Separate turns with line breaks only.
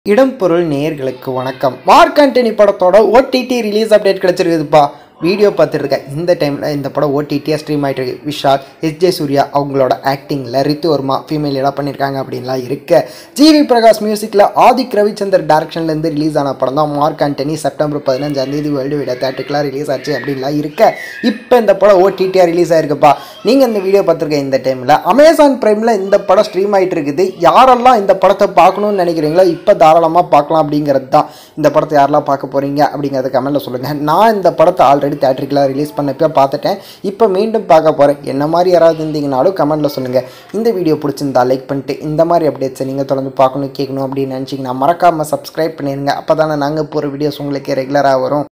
இடம்பொருள் நேயர்களுக்கு வணக்கம் மார்க் ஆண்டனி படத்தோட ஓடிடி ரிலீஸ் அப்டேட் கிடச்சிருக்குதுப்பா வீடியோ பார்த்துருக்கேன் இந்த டைமில் இந்த படம் ஓடிடியாக ஸ்ட்ரீம் ஆகிட்டு இருக்கு விஷால் எஸ் ஜே சூர்யா அவங்களோட ஆக்டிங்கில் ரித்து வர்மா ஃபீமேல் எல்லாம் பண்ணியிருக்காங்க அப்படின்லாம் இருக்கு ஜிவி பிரகாஷ் மியூசிக்கில் ஆதிக் ரவிச்சந்தர் டேரக்ஷன்லேருந்து ரிலீஸ் ஆன படம் தான் மார்க் ஆண்டனி செப்டம்பர் பதினஞ்சாம் தேதி வேர்ல்டு விட தேட்டருக்குலாம் ரிலீஸ் ஆச்சு அப்படின்லாம் இருக்க இப்போ இந்த படம் ஓடிடியாக ரிலீஸ் ஆயிருக்குப்பா நீங்கள் இந்த வீடியோ பார்த்துருக்க இந்த டைமில் அமேசான் ப்ரைமில் இந்த படம் ஸ்ட்ரீம் ஆகிட்டு இருக்குது யாரெல்லாம் இந்த படத்தை பார்க்கணும்னு நினைக்கிறீங்களோ இப்போ தாராளமாக பார்க்கலாம் அப்படிங்கிறது தான் இந்த படத்தை யாரெல்லாம் பார்க்க போகிறீங்க அப்படிங்கிறத கமெண்ட்டில் சொல்லுங்கள் நான் இந்த படத்தை ஆல்ரெடி தேட்டருக்குலாம் ரிலீஸ் பண்ணப்போ பார்த்துட்டேன் இப்போ மீண்டும் பார்க்க போகிறேன் என்ன மாதிரி யாராவது இருந்தீங்கனாலும் கமெண்ட்டில் சொல்லுங்கள் இந்த வீடியோ பிடிச்சிருந்தா லைக் பண்ணிட்டு இந்த மாதிரி அப்டேட்ஸை நீங்கள் தொடர்ந்து பார்க்கணும் கேட்கணும் அப்படின்னு நினச்சிங்கன்னா மறக்காமல் சப்ஸ்கிரைப் பண்ணிடுங்க அப்போ தானே நாங்கள் போகிற வீடியோஸ் உங்களுக்கு ரெகுலராக வரும்